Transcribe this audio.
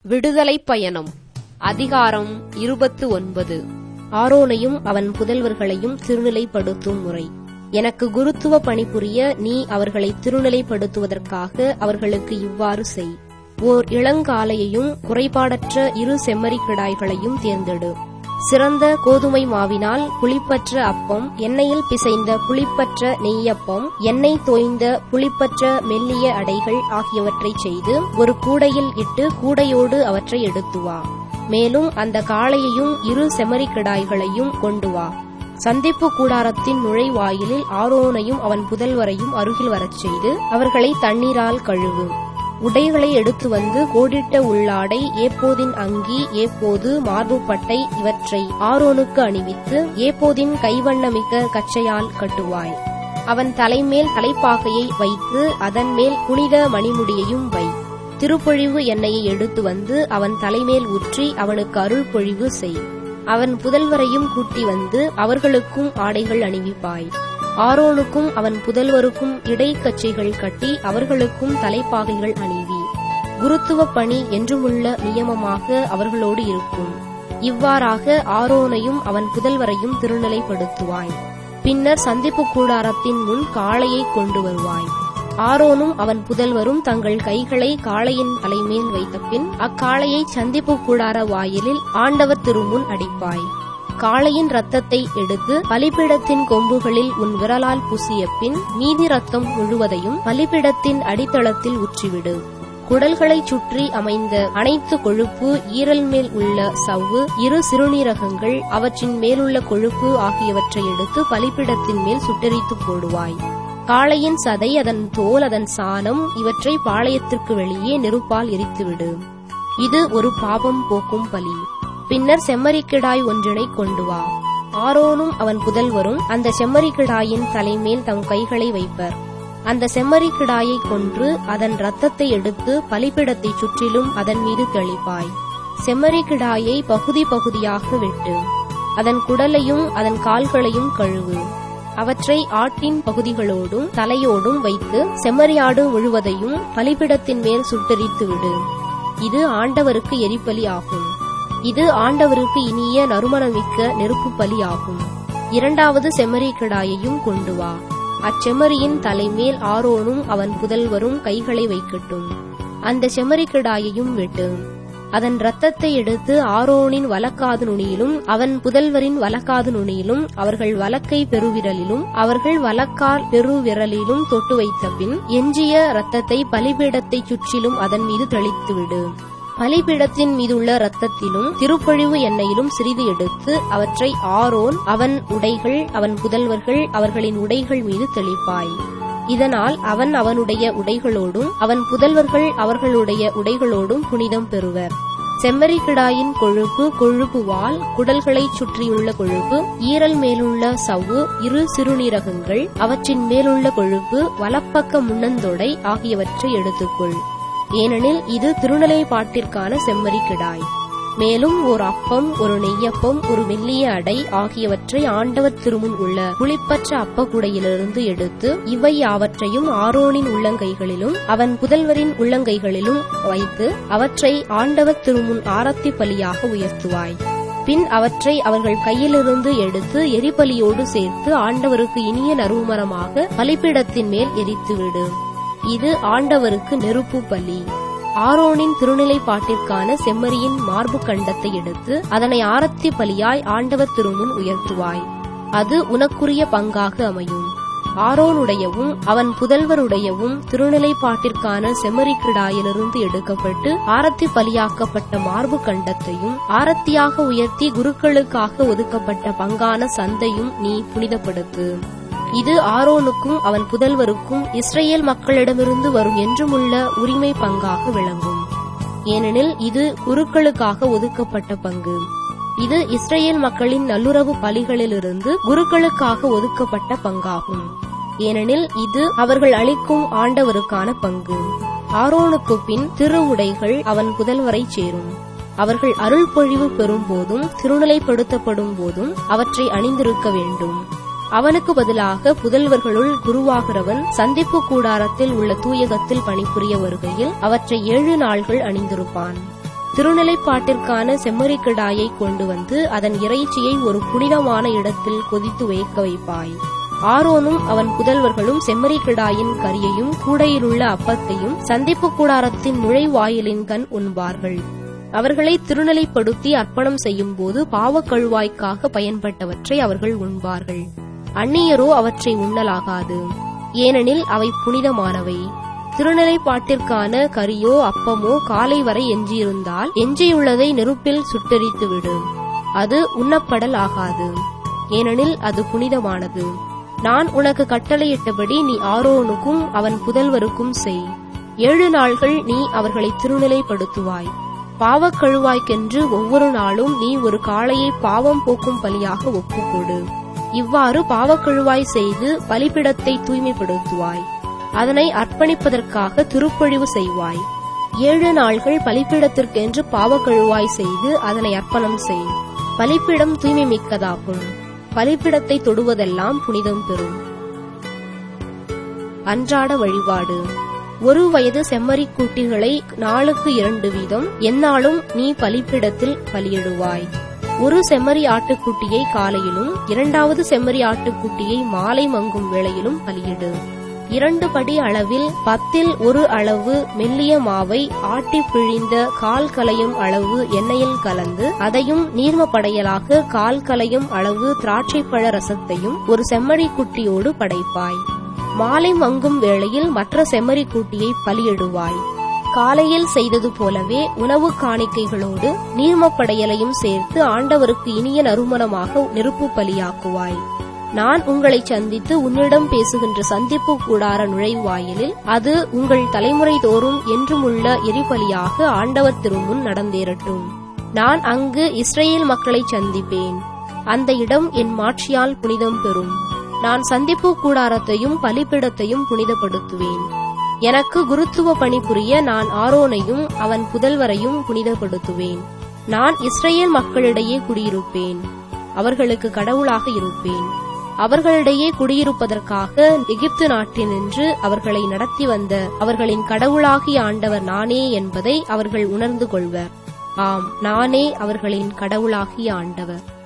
விடுதலைப் பயணம் அதிகாரம் இருபத்து ஒன்பது ஆரோனையும் அவன் புதல்வர்களையும் திருநிலைப்படுத்தும் முறை எனக்கு குருத்துவ பணிபுரிய நீ அவர்களை திருநிலைப்படுத்துவதற்காக அவர்களுக்கு இவ்வாறு செய் ஓர் இளங்காலையையும் குறைபாடற்ற இரு செம்மறிக் கிடாய்களையும் தேர்ந்தெடு சிறந்த கோதுமை மாவினால் புளிப்பற்ற அப்பம் எண்ணெயில் பிசைந்த புளிப்பற்ற நெய்யப்பம் எண்ணெய் தோய்ந்த புளிப்பற்ற மெல்லிய அடைகள் ஆகியவற்றைச் செய்து ஒரு கூடையில் இட்டு கூடையோடு அவற்றை எடுத்து வா மேலும் அந்த காளையையும் இரு செம்மறிக் கிடாய்களையும் கொண்டு வா சந்திப்பு கூடாரத்தின் நுழைவாயிலில் ஆரோனையும் அவன் புதல்வரையும் அருகில் வரச் செய்து அவர்களை தண்ணீரால் கழுவு உடைகளை எடுத்து வந்து கோடிட்ட உள்ளாடை ஏப்போதின் அங்கி ஏப்போது மார்புப்பட்டை இவற்றை ஆரோனுக்கு அணிவித்து ஏப்போதின் கைவண்ணமிக்க கச்சையால் கட்டுவாய் அவன் தலைமேல் தலைப்பாகையை வைத்து அதன் மேல் புனித மணிமுடியையும் வை திருப்பொழிவு எண்ணெயை எடுத்து வந்து அவன் தலைமேல் ஊற்றி அவனுக்கு அருள் பொழிவு செய் அவன் புதல்வரையும் கூட்டி வந்து அவர்களுக்கும் ஆடைகள் அணிவிப்பாய் ஆரோனுக்கும் அவன் புதல்வருக்கும் இடைக்கச்சைகள் கட்டி அவர்களுக்கும் தலைப்பாகைகள் அணிவி குருத்துவ பணி என்றுமுள்ள நியமமாக அவர்களோடு இருக்கும் இவ்வாறாக ஆரோனையும் அவன் புதல்வரையும் திருநிலைப்படுத்துவாய் பின்னர் சந்திப்பு கூடாரத்தின் முன் காளையை கொண்டு வருவாய் ஆரோனும் அவன் புதல்வரும் தங்கள் கைகளை காளையின் தலைமேல் வைத்த பின் அக்காளையை சந்திப்பு கூடார வாயிலில் ஆண்டவர் திருமுன் அடிப்பாய் காளையின் ரத்தத்தை எடுத்து பலிபிடத்தின் கொம்புகளில் உன் விரலால் பூசிய பின் மீதி ரத்தம் முழுவதையும் பலிபிடத்தின் அடித்தளத்தில் ஊற்றிவிடு குடல்களைச் சுற்றி அமைந்த அனைத்து கொழுப்பு ஈரல் மேல் உள்ள சவ்வு இரு சிறுநீரகங்கள் அவற்றின் மேலுள்ள கொழுப்பு ஆகியவற்றை எடுத்து பலிப்பிடத்தின் மேல் சுட்டெரித்து போடுவாய் காளையின் சதை அதன் தோல் அதன் சாணம் இவற்றை பாளையத்திற்கு வெளியே நெருப்பால் எரித்துவிடு இது ஒரு பாவம் போக்கும் பலி பின்னர் செம்மறிக்கிடாய் ஒன்றினை கொண்டு வா ஆரோனும் அவன் புதல்வரும் அந்த செம்மறிக்கிடாயின் தலைமேல் தம் கைகளை வைப்பர் அந்த செம்மறிக்கிடாயை கொன்று அதன் இரத்தத்தை எடுத்து பலிப்பிடத்தை சுற்றிலும் அதன் மீது தெளிப்பாய் செம்மறிக்கிடாயை பகுதி பகுதியாக வெட்டு அதன் குடலையும் அதன் கால்களையும் கழுவு அவற்றை ஆட்டின் பகுதிகளோடும் தலையோடும் வைத்து செம்மறியாடு முழுவதையும் பலிபிடத்தின் மேல் சுட்டெரித்து விடு இது ஆண்டவருக்கு எரிபலி ஆகும் இது ஆண்டவருக்கு இனிய நறுமணமிக்க நெருப்பு பலி ஆகும் இரண்டாவது செம்மறி கிடாயையும் கொண்டு வா அச்செம்மறியின் தலைமேல் ஆரோனும் அவன் புதல்வரும் கைகளை வைக்கட்டும் அந்த செம்மறி கிடாயையும் வெட்டு அதன் இரத்தத்தை எடுத்து ஆரோனின் வலக்காது நுனியிலும் அவன் புதல்வரின் வலக்காது நுனியிலும் அவர்கள் வலக்கை பெருவிரலிலும் அவர்கள் வலக்கால் பெருவிரலிலும் தொட்டு வைத்த பின் எஞ்சிய இரத்தத்தை பலிபீடத்தைச் சுற்றிலும் அதன் மீது தெளித்துவிடு பலிபீடத்தின் மீதுள்ள இரத்தத்திலும் திருப்பொழிவு எண்ணெயிலும் சிறிது எடுத்து அவற்றை ஆரோன் அவன் உடைகள் அவன் புதல்வர்கள் அவர்களின் உடைகள் மீது தெளிப்பாய் இதனால் அவன் அவனுடைய உடைகளோடும் அவன் புதல்வர்கள் அவர்களுடைய உடைகளோடும் புனிதம் பெறுவர் செம்மறிக்கிடாயின் கொழுப்பு கொழுப்பு வால் குடல்களைச் சுற்றியுள்ள கொழுப்பு ஈரல் மேலுள்ள சவ்வு இரு சிறுநீரகங்கள் அவற்றின் மேலுள்ள கொழுப்பு வலப்பக்க முன்னந்தொடை ஆகியவற்றை எடுத்துக்கொள் ஏனெனில் இது திருநிலைப்பாட்டிற்கான செம்மறிக்கிடாய் மேலும் ஒரு அப்பம் ஒரு நெய்யப்பம் ஒரு மெல்லிய அடை ஆகியவற்றை ஆண்டவர் திருமுன் உள்ள புளிப்பற்ற அப்பக்குடையிலிருந்து எடுத்து இவை யாவற்றையும் ஆரோனின் உள்ளங்கைகளிலும் அவன் புதல்வரின் உள்ளங்கைகளிலும் வைத்து அவற்றை ஆண்டவர் திருமுன் ஆரத்தி பலியாக உயர்த்துவாய் பின் அவற்றை அவர்கள் கையிலிருந்து எடுத்து எரிபலியோடு சேர்த்து ஆண்டவருக்கு இனிய நறுமணமாக பலிப்பிடத்தின் மேல் எரித்துவிடு இது ஆண்டவருக்கு நெருப்பு பலி ஆரோனின் திருநிலைப்பாட்டிற்கான செம்மறியின் மார்பு கண்டத்தை எடுத்து அதனை ஆரத்தி பலியாய் ஆண்டவர் திருமுன் உயர்த்துவாய் அது உனக்குரிய பங்காக அமையும் ஆரோனுடையவும் அவன் புதல்வருடையவும் திருநிலைப்பாட்டிற்கான செம்மறிக்கிடாயிலிருந்து எடுக்கப்பட்டு ஆரத்தி பலியாக்கப்பட்ட மார்பு கண்டத்தையும் ஆரத்தியாக உயர்த்தி குருக்களுக்காக ஒதுக்கப்பட்ட பங்கான சந்தையும் நீ புனிதப்படுத்து இது ஆரோனுக்கும் அவன் புதல்வருக்கும் இஸ்ரேல் மக்களிடமிருந்து வரும் என்றுமுள்ள உரிமை பங்காக விளங்கும் ஏனெனில் இது குருக்களுக்காக ஒதுக்கப்பட்ட பங்கு இது இஸ்ரேல் மக்களின் நல்லுறவு பலிகளிலிருந்து குருக்களுக்காக ஒதுக்கப்பட்ட பங்காகும் ஏனெனில் இது அவர்கள் அளிக்கும் ஆண்டவருக்கான பங்கு ஆரோனுக்கு பின் திருவுடைகள் அவன் புதல்வரை சேரும் அவர்கள் அருள் பொழிவு பெறும் போதும் திருநிலைப்படுத்தப்படும் போதும் அவற்றை அணிந்திருக்க வேண்டும் அவனுக்கு பதிலாக புதல்வர்களுள் குருவாகிறவன் சந்திப்பு கூடாரத்தில் உள்ள தூயகத்தில் பணிபுரிய வருகையில் அவற்றை ஏழு நாள்கள் அணிந்திருப்பான் திருநிலைப்பாட்டிற்கான செம்மறிக்கிடாயை கொண்டு வந்து அதன் இறைச்சியை ஒரு புனிதமான இடத்தில் கொதித்து வைக்க வைப்பாய் ஆரோனும் அவன் புதல்வர்களும் செம்மறிக்கிடாயின் கரியையும் கூடையிலுள்ள அப்பத்தையும் சந்திப்பு கூடாரத்தின் நுழைவாயிலின் கண் உண்பார்கள் அவர்களை திருநிலைப்படுத்தி அர்ப்பணம் செய்யும் போது பாவக்கழுவாய்க்காக பயன்பட்டவற்றை அவர்கள் உண்பார்கள் அந்நியரோ அவற்றை உண்ணலாகாது ஏனெனில் அவை புனிதமானவை திருநிலைப்பாட்டிற்கான கரியோ அப்பமோ காலை வரை எஞ்சியிருந்தால் எஞ்சியுள்ளதை நெருப்பில் சுட்டெரித்து விடு அது உண்ணப்படல் ஆகாது ஏனெனில் அது புனிதமானது நான் உனக்கு கட்டளையிட்டபடி நீ ஆரோனுக்கும் அவன் புதல்வருக்கும் செய் ஏழு நாள்கள் நீ அவர்களை திருநிலைப்படுத்துவாய் பாவக்கழுவாய்க்கென்று ஒவ்வொரு நாளும் நீ ஒரு காளையை பாவம் போக்கும் பலியாக ஒப்புக்கொடு இவ்வாறு பாவக்கழுவாய் செய்து பலிபிடத்தை தூய்மைப்படுத்துவாய் அதனை அர்ப்பணிப்பதற்காக திருப்பொழிவு செய்வாய் ஏழு நாள்கள் பலிப்பிடத்திற்கென்று பாவக்கழுவாய் செய்து அதனை அர்ப்பணம் செய் பலிப்பிடம் தூய்மை மிக்கதாகும் பலிப்பிடத்தை தொடுவதெல்லாம் புனிதம் பெறும் அன்றாட வழிபாடு ஒரு வயது செம்மறிக் குட்டிகளை நாளுக்கு இரண்டு வீதம் எந்நாளும் நீ பலிப்பிடத்தில் பலியிடுவாய் ஒரு செம்மறி ஆட்டுக்குட்டியை காலையிலும் இரண்டாவது செம்மறி ஆட்டுக்குட்டியை மாலை மங்கும் வேளையிலும் பலியிடு இரண்டு படி அளவில் பத்தில் ஒரு அளவு மெல்லிய மாவை ஆட்டி பிழிந்த கால் கலையும் அளவு எண்ணெயில் கலந்து அதையும் நீர்ம படையலாக கால் கலையும் அளவு திராட்சைப்பழ ரசத்தையும் ஒரு செம்மறி குட்டியோடு படைப்பாய் மாலை மங்கும் வேளையில் மற்ற செம்மறி குட்டியை பலியிடுவாய் காலையில் செய்தது போலவே உணவு காணிக்கைகளோடு நீர்மப்படையலையும் சேர்த்து ஆண்டவருக்கு இனிய நறுமணமாக நெருப்பு பலியாக்குவாய் நான் உங்களை சந்தித்து உன்னிடம் பேசுகின்ற சந்திப்பு கூடார நுழைவாயிலில் அது உங்கள் தலைமுறை தோறும் என்றும் உள்ள எரிபலியாக ஆண்டவர் திருமுன் நடந்தேறட்டும் நான் அங்கு இஸ்ரேல் மக்களை சந்திப்பேன் அந்த இடம் என் மாட்சியால் புனிதம் பெறும் நான் சந்திப்பு கூடாரத்தையும் பலிப்பிடத்தையும் புனிதப்படுத்துவேன் எனக்கு குருத்துவ பணி புரிய நான் ஆரோனையும் அவன் புதல்வரையும் புனிதப்படுத்துவேன் நான் இஸ்ரேல் மக்களிடையே குடியிருப்பேன் அவர்களுக்கு கடவுளாக இருப்பேன் அவர்களிடையே குடியிருப்பதற்காக எகிப்து நாட்டினின்று அவர்களை நடத்தி வந்த அவர்களின் கடவுளாகிய ஆண்டவர் நானே என்பதை அவர்கள் உணர்ந்து கொள்வர் ஆம் நானே அவர்களின் கடவுளாகிய ஆண்டவர்